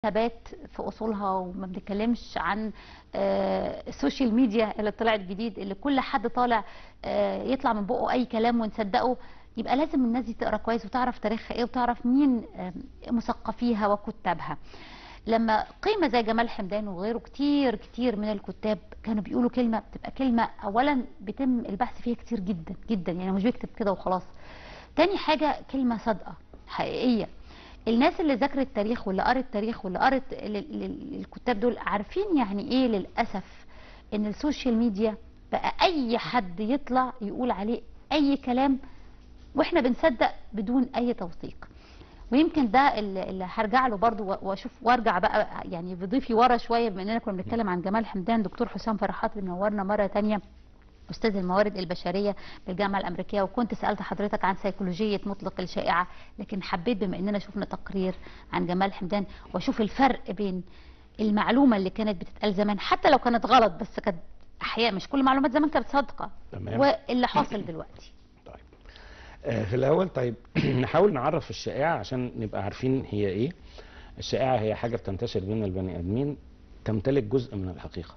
ثبات في اصولها وما بنتكلمش عن آه، السوشيال ميديا اللي طلعت جديد اللي كل حد طالع آه، يطلع من بقه اي كلام ونصدقه يبقى لازم الناس دي تقرا كويس وتعرف تاريخها ايه وتعرف مين آه، مثقفيها وكتابها لما قيمه زي جمال حمدان وغيره كتير كتير من الكتاب كانوا بيقولوا كلمه بتبقى كلمه اولا بيتم البحث فيها كتير جدا جدا يعني مش بيكتب كده وخلاص تاني حاجه كلمه صادقه حقيقيه الناس اللي ذاكرت التاريخ واللي قرت التاريخ واللي قرت ال- ال- الكتاب دول عارفين يعني ايه للاسف ان السوشيال ميديا بقى اي حد يطلع يقول عليه اي كلام واحنا بنصدق بدون اي توثيق ويمكن ده اللي اللي هرجع له برضو و- واشوف وارجع بقى يعني بضيفي ورا شويه بما اننا كنا بنتكلم عن جمال حمدان دكتور حسام فرحات بينورنا مره تانية استاذ الموارد البشريه بالجامعه الامريكيه وكنت سالت حضرتك عن سيكولوجيه مطلق الشائعه لكن حبيت بما اننا شفنا تقرير عن جمال حمدان واشوف الفرق بين المعلومه اللي كانت بتتقال زمان حتى لو كانت غلط بس كانت احيانا مش كل المعلومات زمان كانت صادقه تمام. واللي حاصل دلوقتي طيب آه، في الأول طيب نحاول نعرف الشائعة عشان نبقى عارفين هي إيه الشائعة هي حاجة بتنتشر بين البني آدمين تمتلك جزء من الحقيقة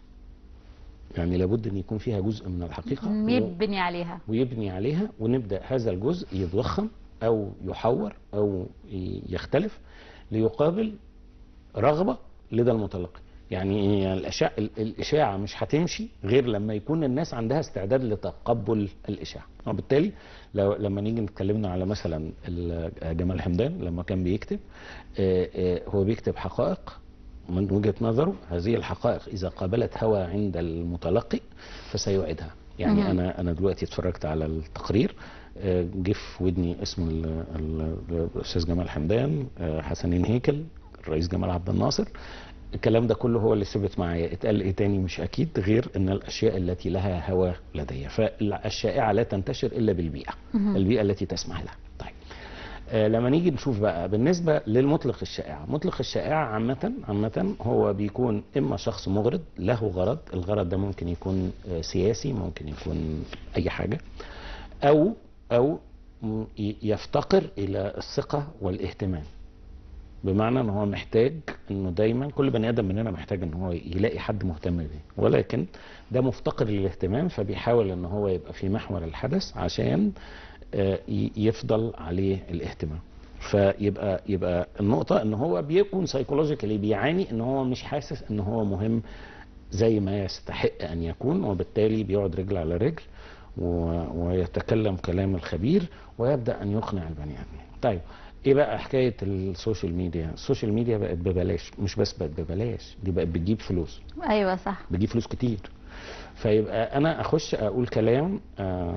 يعني لابد أن يكون فيها جزء من الحقيقة و- يبني عليها ويبني عليها ونبدأ هذا الجزء يتضخم أو يحور أو ي- يختلف ليقابل رغبة لدى المتلقي يعني الأشاعة, الإشاعة مش هتمشي غير لما يكون الناس عندها استعداد لتقبل الإشاعة وبالتالي لو لما نيجي نتكلمنا على مثلا ال- جمال حمدان لما كان بيكتب آه، آه، هو بيكتب حقائق من وجهة نظره هذه الحقائق إذا قابلت هوى عند المتلقي فسيعيدها يعني مهم. أنا أنا دلوقتي اتفرجت على التقرير آه، جه في ودني اسم ال- ال- الأستاذ جمال حمدان آه، حسنين هيكل الرئيس جمال عبد الناصر الكلام ده كله هو اللي ثبت معايا اتقال ايه تاني مش اكيد غير ان الاشياء التي لها هوى لدي فالشائعه لا تنتشر الا بالبيئه مهم. البيئه التي تسمح لها طيب آه لما نيجي نشوف بقى بالنسبه للمطلق الشائعه مطلق الشائعه عامه عامه هو بيكون اما شخص مغرض له غرض الغرض ده ممكن يكون آه سياسي ممكن يكون اي حاجه او او م- ي- يفتقر الى الثقه والاهتمام بمعنى ان هو محتاج انه دايما كل بني ادم مننا محتاج ان هو يلاقي حد مهتم بيه ولكن ده مفتقر للاهتمام فبيحاول ان هو يبقى في محور الحدث عشان آه، ي- يفضل عليه الاهتمام فيبقى يبقى النقطة ان هو بيكون سايكولوجيكالي بيعاني ان هو مش حاسس ان هو مهم زي ما يستحق ان يكون وبالتالي بيقعد رجل على رجل و- ويتكلم كلام الخبير ويبدا ان يقنع البني ادمين. طيب ايه بقى حكايه السوشيال ميديا؟ السوشيال ميديا بقت ببلاش مش بس بقت ببلاش دي بقت بتجيب فلوس ايوه صح بتجيب فلوس كتير فيبقى انا اخش اقول كلام آه،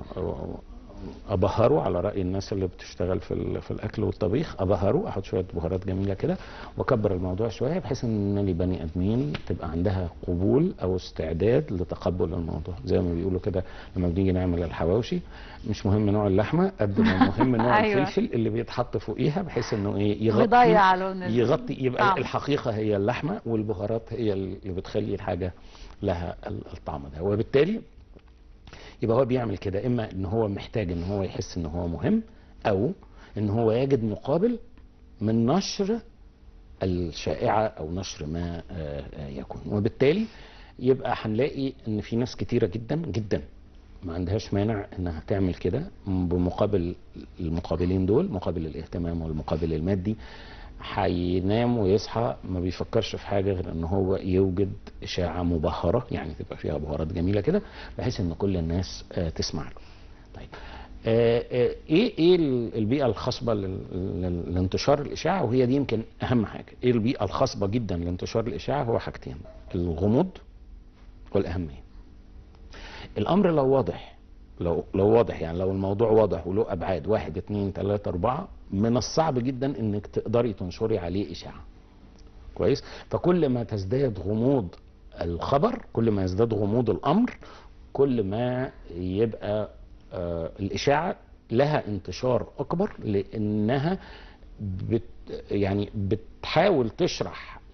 ابهره على راي الناس اللي بتشتغل في ال- في الاكل والطبيخ ابهره احط شويه بهارات جميله كده واكبر الموضوع شويه بحيث ان لبني ادمين تبقى عندها قبول او استعداد لتقبل الموضوع زي ما بيقولوا كده لما بنيجي نعمل الحواوشي مش مهم نوع اللحمه قد ما مهم نوع أيوة. الفلفل اللي بيتحط فوقيها بحيث انه ايه يغطي بيضيع لون ال- يغطي يبقى طعم. الحقيقه هي اللحمه والبهارات هي اللي بتخلي الحاجه لها ال- الطعم ده وبالتالي يبقى هو بيعمل كده اما ان هو محتاج ان هو يحس ان هو مهم او ان هو يجد مقابل من نشر الشائعه او نشر ما آه، آه، يكون وبالتالي يبقى هنلاقي ان في ناس كتيره جدا جدا ما عندهاش مانع انها تعمل كده بمقابل المقابلين دول مقابل الاهتمام والمقابل المادي هينام ويصحى ما بيفكرش في حاجه غير ان هو يوجد اشاعه مبهره يعني تبقى فيها بهارات جميله كده بحيث ان كل الناس آه، تسمع له. طيب آه، آه، ايه ايه ال- البيئه الخصبه لل- لل- لانتشار الاشاعه وهي دي يمكن اهم حاجه ايه البيئه الخصبه جدا لانتشار الاشاعه هو حاجتين الغموض والاهميه الامر لو واضح لو لو واضح يعني لو الموضوع واضح وله ابعاد واحد اتنين تلاته اربعه من الصعب جدا انك تقدري تنشري عليه اشاعه كويس فكل ما تزداد غموض الخبر كل ما يزداد غموض الامر كل ما يبقى آه الاشاعه لها انتشار اكبر لانها بت يعني بتحاول تشرح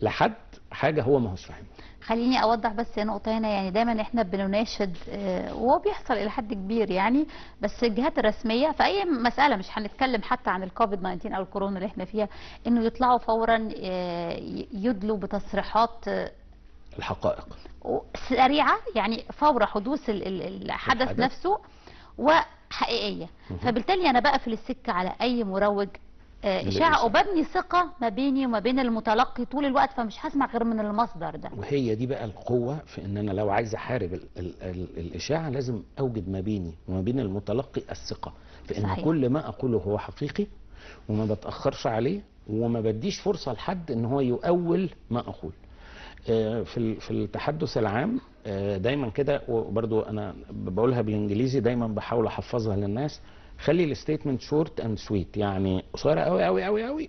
لحد حاجه هو ما هوش فاهمها خليني اوضح بس نقطه هنا يعني دايما احنا بنناشد آه، وهو بيحصل الى حد كبير يعني بس الجهات الرسميه في اي مساله مش هنتكلم حتى عن الكوفيد 19 او الكورونا اللي احنا فيها انه يطلعوا فورا آه، ي- يدلوا بتصريحات آه، الحقائق سريعه يعني فور حدوث ال- ال- الحدث الحدث. نفسه وحقيقيه مهم. فبالتالي انا بقفل السكه على اي مروج آه، اشاعه للإشاعة. وببني ثقه ما بيني وما بين المتلقي طول الوقت فمش هسمع غير من المصدر ده وهي دي بقى القوة في ان انا لو عايز احارب ال ال ال الاشاعة لازم اوجد ما بيني وما بين المتلقي الثقة في ان صحيح. كل ما اقوله هو حقيقي وما بتأخرش عليه وما بديش فرصة لحد ان هو يؤول ما اقول آه، في ال- في التحدث العام آه، دايما كده وبرضو انا بقولها بالانجليزي دايما بحاول احفظها للناس خلي الستيتمنت شورت اند سويت يعني قصيره قوي قوي قوي قوي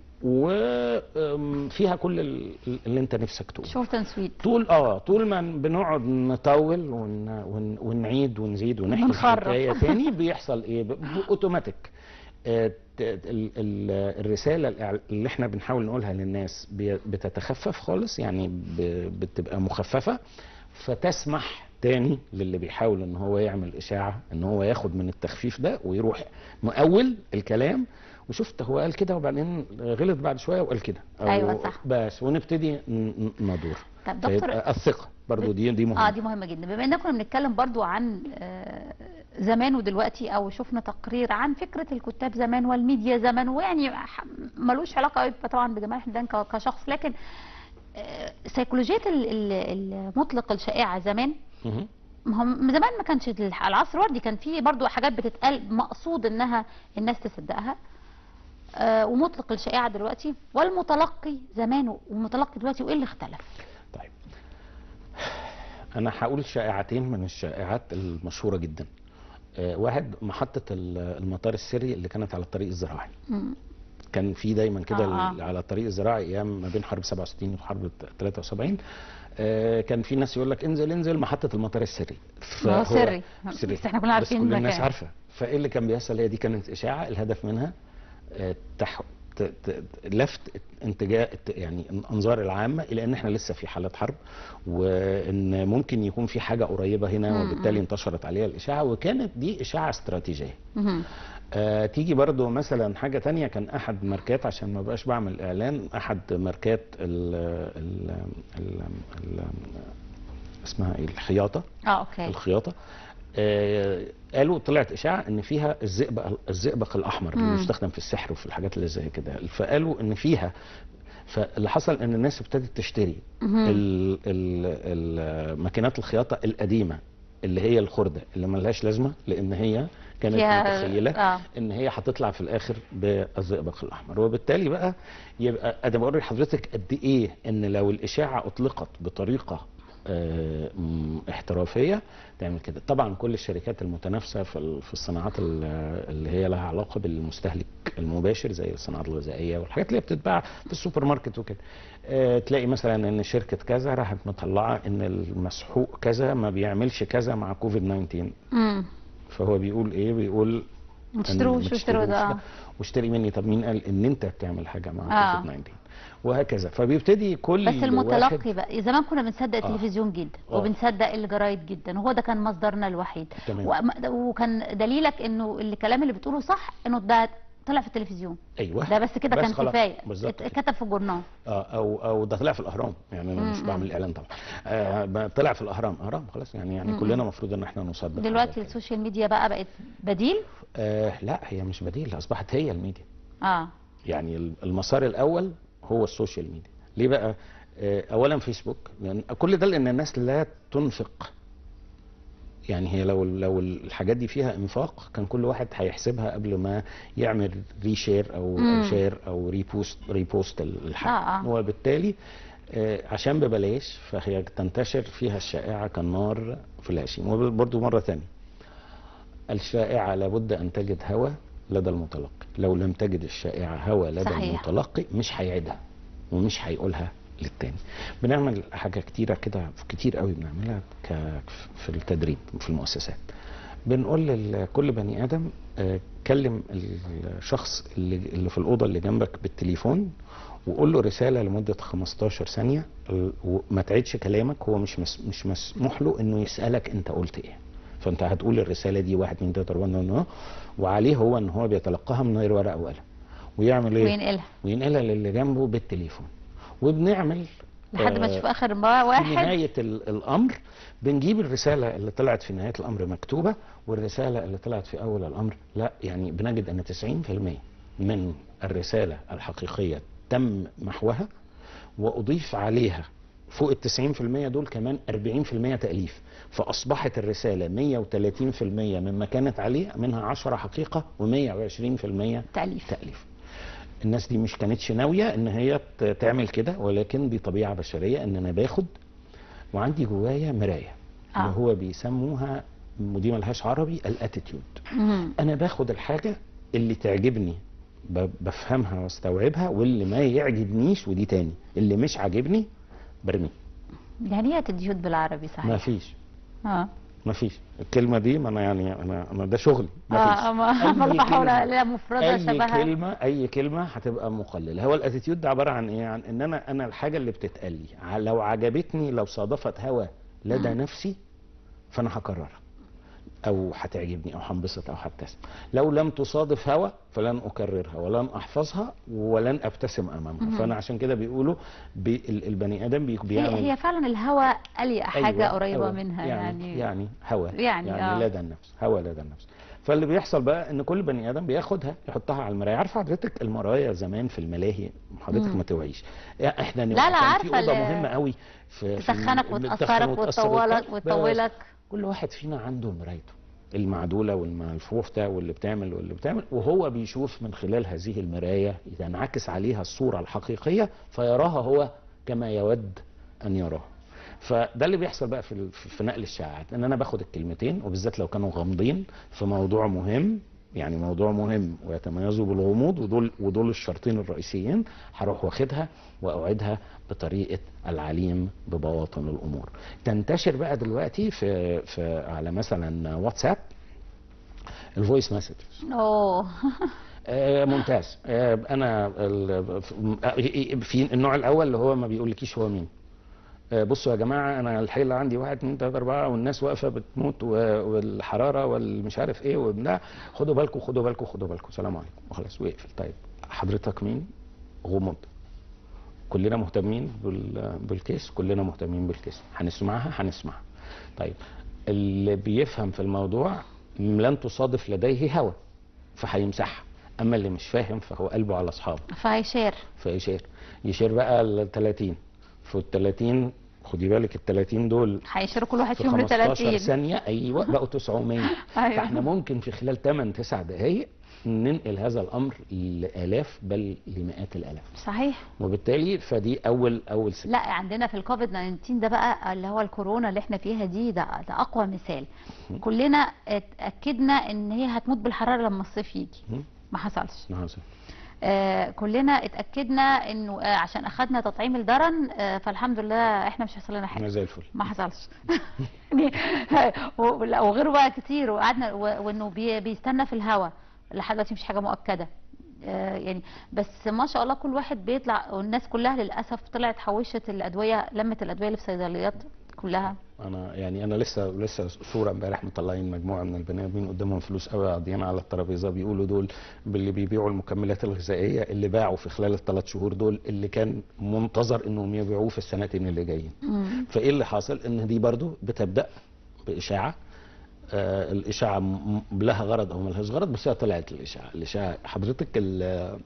وفيها كل ال- اللي انت نفسك تقوله شورت اند سويت طول اه طول ما بنقعد نطول ون ون ونعيد ونزيد ونحكي ونخرف. الحكايه تاني بيحصل ايه ب- ب- اوتوماتيك آه، ت- ال- ال- الرساله الإع- اللي احنا بنحاول نقولها للناس بي- بتتخفف خالص يعني ب- بتبقى مخففه فتسمح تاني للي بيحاول ان هو يعمل اشاعه ان هو ياخد من التخفيف ده ويروح مؤول الكلام وشفت هو قال كده وبعدين غلط بعد شويه وقال كده أو أيوة صح. بس ونبتدي ن- ن- ندور طب دكتور فيبقى الثقه برضو دي دي مهمه اه دي مهمه جدا بما اننا كنا بنتكلم برضو عن آه، زمان ودلوقتي او شفنا تقرير عن فكره الكتاب زمان والميديا زمان ويعني ح- ملوش علاقه قوي طبعا بجمال حمدان ك- كشخص لكن آه، سيكولوجيه ال- ال- المطلق الشائعه زمان مهم. ما هو زمان ما كانش الح- العصر وردي كان في برضو حاجات بتتقال مقصود انها الناس تصدقها آه، ومطلق الشائعه دلوقتي والمتلقي زمان والمتلقي دلوقتي وايه اللي اختلف؟ طيب انا هقول شائعتين من الشائعات المشهوره جدا آه، واحد محطه ال- المطار السري اللي كانت على الطريق الزراعي مم. كان في دايما كده آه، آه. ال- على الطريق الزراعي ايام ما بين حرب 67 وحرب 73 آه، كان في ناس يقول لك انزل انزل محطه المطار السري ما هو فهو- سري. بس احنا كلنا عارفين بس كل الناس المكان. عارفه فايه اللي كان بيحصل هي دي كانت اشاعه الهدف منها آه، تح... ت... ت... لفت انتجاه يعني انظار العامه الى ان احنا لسه في حاله حرب وان ممكن يكون في حاجه قريبه هنا مم. وبالتالي انتشرت عليها الاشاعه وكانت دي اشاعه استراتيجيه مهم. آه تيجي برضو مثلا حاجة تانية كان أحد ماركات عشان ما بقاش بعمل إعلان أحد ماركات ال ال ال ال اسمها ايه الخياطة اه اوكي الخياطة آه قالوا طلعت إشاعة إن فيها الزئبق الزئبق الأحمر اللي مم. بيستخدم في السحر وفي الحاجات اللي زي كده فقالوا إن فيها فاللي حصل ان الناس ابتدت تشتري مهم. ال- ال- ال- ماكينات الخياطه القديمه اللي هي الخرده اللي ملهاش لازمه لان هي كانت فيها- متخيله آه. ان هي هتطلع في الاخر بالزئبق الاحمر وبالتالي بقى يبقى انا بقول لحضرتك قد ايه ان لو الاشاعه اطلقت بطريقه آه، م- احترافيه تعمل كده طبعا كل الشركات المتنافسه في ال- في الصناعات ال- اللي هي لها علاقه بالمستهلك المباشر زي الصناعات الغذائيه والحاجات اللي هي بتتباع في السوبر ماركت وكده آه، تلاقي مثلا ان شركه كذا راحت مطلعه ان المسحوق كذا ما بيعملش كذا مع كوفيد 19 امم فهو بيقول ايه بيقول ما إن تشتروش ما واشتروا ده تشتروش آه. واشتري مني طب مين قال ان انت بتعمل حاجه مع آه. كوفيد 19 وهكذا فبيبتدي كل بس واحد- المتلقي بقى زمان كنا بنصدق آه. التلفزيون جدا آه. وبنصدق الجرايد جدا وهو ده كان مصدرنا الوحيد تمام. وأم- وكان دليلك انه الكلام اللي بتقوله صح انه ده طلع في التلفزيون ايوه ده بس كده بس كان خلاص. كفايه بالظبط كده. اتكتب في الجورنال اه او او ده طلع في الاهرام يعني انا مش مم. بعمل اعلان طبعا آه ب- طلع في الاهرام اهرام خلاص يعني يعني مم. كلنا المفروض ان احنا نصدق دلوقتي هذا الكلام. السوشيال ميديا بقى بقت بديل آه لا هي مش بديل اصبحت هي الميديا اه يعني ال- المسار الاول هو السوشيال ميديا ليه بقى آه، اولا فيسبوك لان كل ده لان الناس لا تنفق يعني هي لو لو الحاجات دي فيها انفاق كان كل واحد هيحسبها قبل ما يعمل ريشير او مم. أو شير او ريبوست ريبوست الحاجه آه، آه. وبالتالي آه، عشان ببلاش فهي تنتشر فيها الشائعه كالنار في الهشيم وبرضه مره ثانيه الشائعه لابد ان تجد هوى لدى المتلقي لو لم تجد الشائعه هوى لدى صحيح. المتلقي مش هيعيدها ومش هيقولها للتاني بنعمل حاجه كتيره كده كتير قوي بنعملها ك في التدريب في المؤسسات بنقول لكل بني ادم آه، كلم الشخص اللي اللي في الاوضه اللي جنبك بالتليفون وقول له رساله لمده 15 ثانيه ال- وما تعيدش كلامك هو مش مس مش مسموح له انه يسالك انت قلت ايه فانت هتقول الرساله دي واحد اتنين تلاته اربعه خمسة، ستة، وعليه هو ان هو بيتلقاها من غير ورقه وقلم ويعمل ايه؟ وينقلها وينقلها للي جنبه بالتليفون وبنعمل لحد ما آه، تشوف اخر ما في واحد نهاية ال- الأمر بنجيب الرسالة اللي طلعت في نهاية الأمر مكتوبة والرسالة اللي طلعت في أول الأمر لا يعني بنجد أن 90% من الرسالة الحقيقية تم محوها وأضيف عليها فوق ال 90% دول كمان 40% تأليف فأصبحت الرسالة 130% مما كانت عليه منها 10 حقيقة و120% تأليف تأليف الناس دي مش كانتش ناوية ان هي ت- تعمل كده ولكن دي طبيعة بشرية ان انا باخد وعندي جوايا مراية آه. اللي هو بيسموها ودي ملهاش عربي الاتيتيود مم. انا باخد الحاجة اللي تعجبني ب- بفهمها واستوعبها واللي ما يعجبنيش ودي تاني اللي مش عاجبني برميه يعني ايه اتيتيود بالعربي صحيح ما فيش اه ما فيش الكلمة دي ما انا يعني انا انا ده شغلي ما فيش اه ما ما أي بحاول كلمة- الاقي مفردة اي شبهها كلمه اي كلمه هتبقى مقلله هو الاتيتيود ده عباره عن ايه عن ان انا انا الحاجه اللي بتتقال لي ع- لو عجبتني لو صادفت هوى لدى نفسي فانا هكررها او هتعجبني او هنبسط او هبتسم لو لم تصادف هوى فلن اكررها ولن احفظها ولن ابتسم امامها فانا عشان كده بيقولوا بي ال- البني ادم بي- بيعمل هي, هي فعلا الهوى أليق حاجة أيوة، قريبة هوى. منها يعني يعني, يعني هوى يعني، يعني آه. لدى النفس هوى لدى النفس فاللي بيحصل بقى ان كل بني ادم بياخدها يحطها على المرايه عارفه حضرتك المرايا زمان في الملاهي حضرتك مم. ما توعيش يعني احنا لا، لا، كان في عارفة اوضه ال- مهمه قوي في في تسخنك ال- وتأثرك بتسخن وتطولك بس وتطولك كل واحد فينا عنده مرايته المعدوله والملفوفه واللي بتعمل واللي بتعمل وهو بيشوف من خلال هذه المرايه ينعكس عليها الصوره الحقيقيه فيراها هو كما يود ان يراها فده اللي بيحصل بقى في ال- في نقل الشائعات ان انا باخد الكلمتين وبالذات لو كانوا غامضين في موضوع مهم يعني موضوع مهم ويتميزوا بالغموض ودول ودول الشرطين الرئيسيين هروح واخدها واوعدها بطريقه العليم ببواطن الامور تنتشر بقى دلوقتي في في على مثلا واتساب الفويس مسج اوه آه ممتاز آه انا ال- ف- في النوع الاول اللي هو ما بيقولكيش هو مين آه بصوا يا جماعه انا الحيله عندي واحد اتنين تلاته اربعه والناس واقفه بتموت و- والحراره والمش عارف ايه وبتاع خدوا بالكم خدوا بالكم خدوا بالكم سلام عليكم وخلاص ويقفل طيب حضرتك مين؟ غمض كلنا مهتمين بال- بالكيس كلنا مهتمين بالكيس هنسمعها هنسمعها طيب اللي بيفهم في الموضوع لن تصادف لديه هوى فهيمسحها اما اللي مش فاهم فهو قلبه على اصحابه فهيشير فيشير يشير بقى ال 30 في ال 30 خدي بالك ال 30 دول هيشير كل واحد في فيهم ل 15 30 ثانية ايوه بقوا 900 أيوة. فاحنا ممكن في خلال 8 9 دقائق ننقل هذا الامر لالاف بل لمئات الالاف صحيح وبالتالي فدي اول اول سكة. لا عندنا في الكوفيد 19 ده بقى اللي هو الكورونا اللي احنا فيها دي ده, ده اقوى مثال كلنا اتاكدنا ان هي هتموت بالحراره لما الصيف يجي مم. ما حصلش نعم آه كلنا اتاكدنا انه آه عشان اخدنا تطعيم الدرن آه فالحمد لله احنا مش هيحصل لنا حاجه انا زي الفل ما حصلش يعني و- لا، وغيره بقى كتير وقعدنا و- وانه بي- بيستنى في الهوا لحد دلوقتي مفيش حاجه مؤكده آه، يعني بس ما شاء الله كل واحد بيطلع والناس كلها للاسف طلعت حوشت الادويه لمت الادويه اللي في الصيدليات كلها انا يعني انا لسه لسه صوره امبارح مطلعين مجموعه من البني ادمين قدامهم فلوس قوي قاعدين على الترابيزه بيقولوا دول باللي بيبيعوا المكملات الغذائيه اللي باعوا في خلال الثلاث شهور دول اللي كان منتظر انهم يبيعوه في السنتين اللي جايين مم. فايه اللي حاصل ان دي برضو بتبدا باشاعه آه الاشاعه م- م- لها غرض او ملهاش غرض بس هي طلعت الاشاعه الاشاعه حضرتك ال-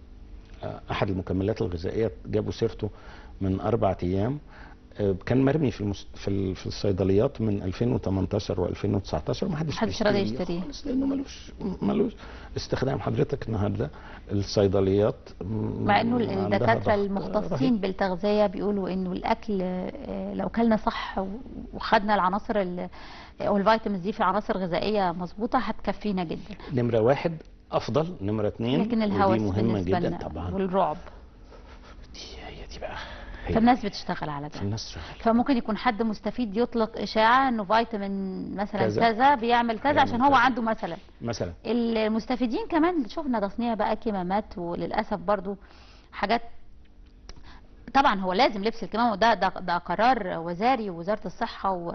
آه، احد المكملات الغذائيه جابوا سيرته من اربع ايام آه، كان مرمي في المس... في, ال... في الصيدليات من 2018 و2019 وما حدش محدش راضي يشتريه. خالص لانه ملوش ملوش استخدام حضرتك النهارده الصيدليات م- مع انه عندها الدكاتره ضغط المختصين رهيب. بالتغذيه بيقولوا انه الاكل آه، لو كلنا صح و- وخدنا العناصر ال- او الفيتامينز دي في عناصر غذائيه مظبوطه هتكفينا جدا نمرة واحد أفضل نمرة اتنين لكن ودي الهوس مهمة بالنسبه جدا لنا طبعا والرعب دي هي دي بقى هي فالناس بتشتغل على ده الناس شغالة فممكن يكون حد مستفيد يطلق اشاعه انه فيتامين مثلا كذا. كذا, بيعمل كذا بيعمل عشان هو كذا. عنده مثلا مثلا المستفيدين كمان شفنا تصنيع بقى كمامات وللاسف برضو حاجات طبعا هو لازم لبس الكمامه وده ده, ده قرار وزاري ووزاره الصحه و...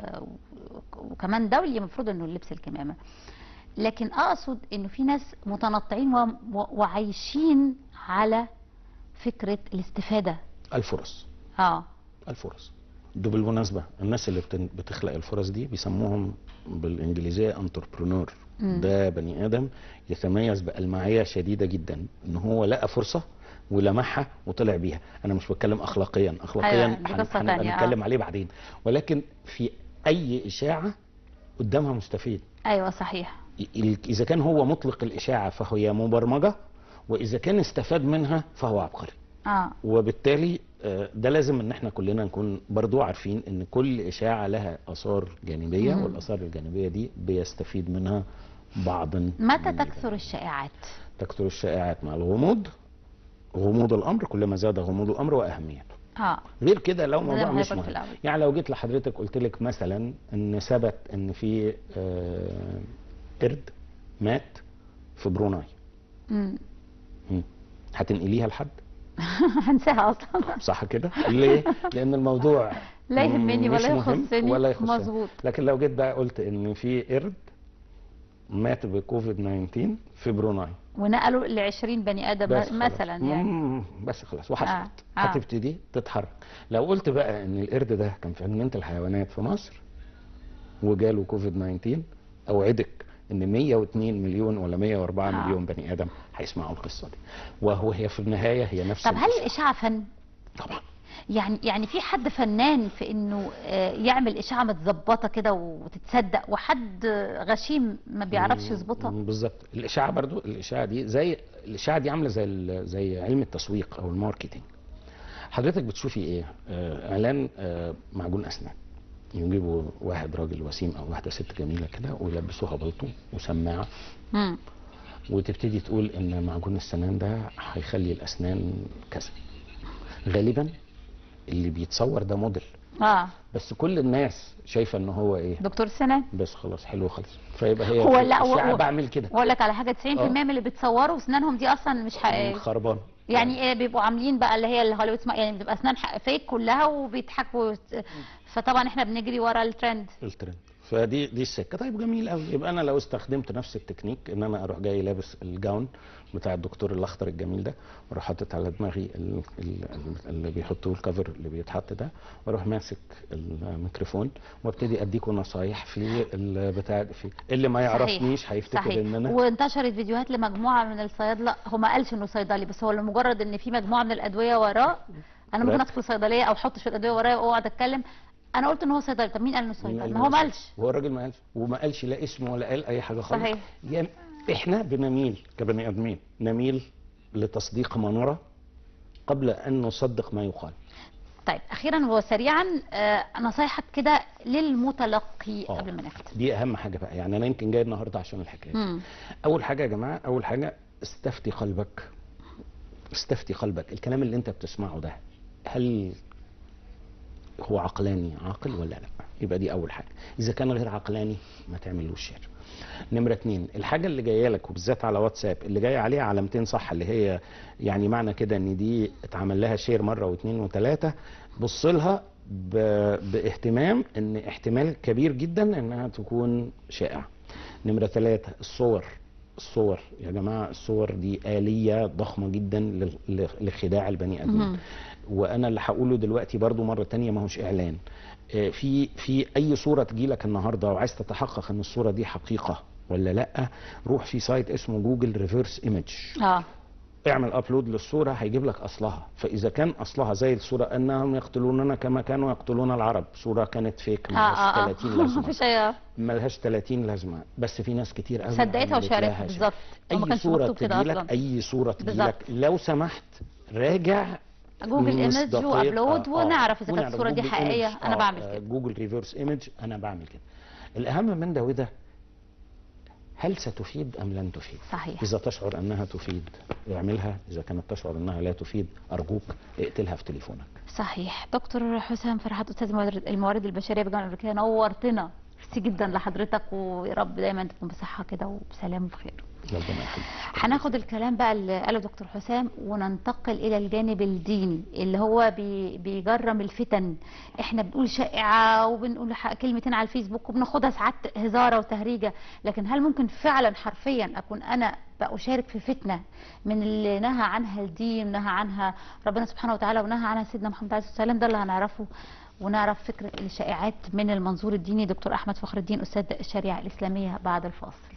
وكمان دولي المفروض انه لبس الكمامه لكن اقصد انه في ناس متنطعين و... و... وعايشين على فكره الاستفاده الفرص اه الفرص ده بالمناسبة الناس اللي بتن- بتخلق الفرص دي بيسموهم بالإنجليزية انتربرونور مم. ده بني آدم يتميز بألمعية شديدة جدا إن هو لقى فرصة ولمعها وطلع بيها أنا مش بتكلم أخلاقيا أخلاقيا أيوة، دي هن- قصة هنبقى تانية، آه. نتكلم عليه بعدين ولكن في أي إشاعة قدامها مستفيد ايوه صحيح ال- إذا كان هو مطلق الإشاعة فهي مبرمجة وإذا كان استفاد منها فهو عبقري اه وبالتالي آه، ده لازم ان احنا كلنا نكون برضو عارفين ان كل اشاعة لها اثار جانبية مم. والاثار الجانبية دي بيستفيد منها بعضا متى من- تكثر الشائعات تكثر الشائعات مع الغموض غموض الامر كلما زاد غموض الامر واهميته اه غير كده لو زي موضوع ما مش هيقول في مهم الأول. يعني لو جيت لحضرتك قلت لك مثلا ان ثبت ان في آه، قرد مات في بروناي امم مم. هتنقليها لحد هنساها اصلا صح كده ليه لان الموضوع لا يهمني مش ولا مهم يخصني ولا يخصني مظبوط لكن لو جيت بقى قلت ان في قرد مات بكوفيد 19 في بروناي ونقلوا ل 20 بني ادم بس خلاص. مثلا يعني مم، بس خلاص وحصلت آه، آه. هتبتدي تتحرك لو قلت بقى ان القرد ده كان في جنينه الحيوانات في مصر وجاله كوفيد 19 اوعدك ان 102 مليون ولا 104 آه. مليون بني ادم هيسمعوا القصه دي وهو هي في النهايه هي نفس طب هل الإشاعة. الاشاعه فن؟ طبعا يعني يعني في حد فنان في انه آه، يعمل اشاعه متظبطه كده وتتصدق وحد غشيم ما بيعرفش يظبطها مم، بالظبط الاشاعه برضو الاشاعه دي زي الاشاعه دي عامله زي ال- زي علم التسويق او الماركتينج حضرتك بتشوفي ايه آه، اعلان آه، معجون اسنان يجيبوا واحد راجل وسيم او واحده ست جميله كده ويلبسوها بلطو وسماعه امم وتبتدي تقول ان معجون السنان ده هيخلي الاسنان كذا غالبا اللي بيتصور ده موديل اه بس كل الناس شايفه ان هو ايه دكتور سنان بس خلاص حلو خالص فيبقى هي هو لا، هو- الاشاعه هو- بعمل كده واقول لك على حاجه 90% آه. من اللي بتصوروا اسنانهم دي اصلا مش حقيقيه خربان يعني ايه بيبقوا عاملين بقى اللي هي الهوليوود سما- يعني بتبقى اسنان حق- فيك كلها وبيضحكوا فطبعا احنا بنجري ورا الترند الترند فدي دي السكه طيب جميل قوي يبقى انا لو استخدمت نفس التكنيك ان انا اروح جاي لابس الجاون بتاع الدكتور الاخضر الجميل ده واروح حاطط على دماغي ال- ال- ال- اللي بيحطوه الكفر اللي بيتحط ده واروح ماسك الميكروفون وابتدي اديكم نصايح في البتاع في اللي ما يعرفنيش هيفتكر صحيح ان انا وانتشرت فيديوهات لمجموعه من الصيادله هو ما قالش انه صيدلي بس هو لمجرد ان في مجموعه من الادويه وراه انا ممكن رات. ادخل صيدليه او احط شويه ادويه ورايا واقعد اتكلم انا قلت ان هو صيدلي طب مين قال انه مين صيدلي قال ما هو إن ما أنا قالش هو الراجل ما قالش وما قالش لا اسمه ولا قال اي حاجه خالص صحيح. يعني احنا بنميل كبني ادمين نميل لتصديق ما نرى قبل ان نصدق ما يقال طيب اخيرا وسريعا آه، نصايحك كده للمتلقي آه. قبل ما نختم دي اهم حاجه بقى يعني انا يمكن جاي النهارده عشان الحكايه دي. مم. اول حاجه يا جماعه اول حاجه استفتي قلبك استفتي قلبك الكلام اللي انت بتسمعه ده هل هو عقلاني عاقل ولا لا يبقى دي اول حاجه اذا كان غير عقلاني ما تعملوش شير نمرة اتنين الحاجة اللي جاية لك وبالذات على واتساب اللي جاية عليها علامتين صح اللي هي يعني معنى كده ان دي اتعمل لها شير مرة واثنين وثلاثة بص لها ب- باهتمام ان احتمال كبير جدا انها تكون شائعة نمرة ثلاثة الصور الصور يا جماعة الصور دي آلية ضخمة جدا لل- ل- لخداع البني آدمين مهم. وانا اللي هقوله دلوقتي برضو مرة تانية ما هوش اعلان آه، في في اي صورة تجيلك النهاردة وعايز تتحقق ان الصورة دي حقيقة ولا لا روح في سايت اسمه جوجل ريفيرس ايمج اه اعمل ابلود للصورة هيجيب لك اصلها فاذا كان اصلها زي الصورة انهم يقتلوننا كما كانوا يقتلون العرب صورة كانت فيك اه ملهاش اه 30 اه لازمة مفيش اي ملهاش 30 لازمه بس في ناس كتير قوي صدقتها عملت وشاركها لها شير. بالظبط هو ما اي كانش صوره مكتوب كده تجيلك اصلا اي صوره تجيلك بالظبط. لو سمحت راجع جوجل ايمج مصداقية- وابلود آه، آه. ونعرف اذا كانت ونعرف الصوره دي جوجل حقيقيه إيمج، انا آه، بعمل آه، كده جوجل ريفيرس ايمج انا بعمل كده الاهم من ده وده هل ستفيد ام لن تفيد صحيح اذا تشعر انها تفيد اعملها اذا كانت تشعر انها لا تفيد ارجوك اقتلها في تليفونك صحيح دكتور حسام فرحات استاذ الموارد- الموارد البشريه بالجامعه الامريكيه نورتنا ميرسي جدا لحضرتك ويا رب دايما تكون بصحه كده وبسلام وبخير ربنا يخليك هناخد الكلام بقى اللي قاله دكتور حسام وننتقل الى الجانب الديني اللي هو بي بيجرم الفتن احنا بنقول شائعه وبنقول ح- كلمتين على الفيسبوك وبناخدها ساعات هزاره وتهريجه لكن هل ممكن فعلا حرفيا اكون انا بأشارك في فتنه من اللي نهى عنها الدين نهى عنها ربنا سبحانه وتعالى ونهى عنها سيدنا محمد عليه الصلاه والسلام ده اللي هنعرفه ونعرف فكره الشائعات من المنظور الديني دكتور احمد فخر الدين استاذ الشريعه الاسلاميه بعد الفاصل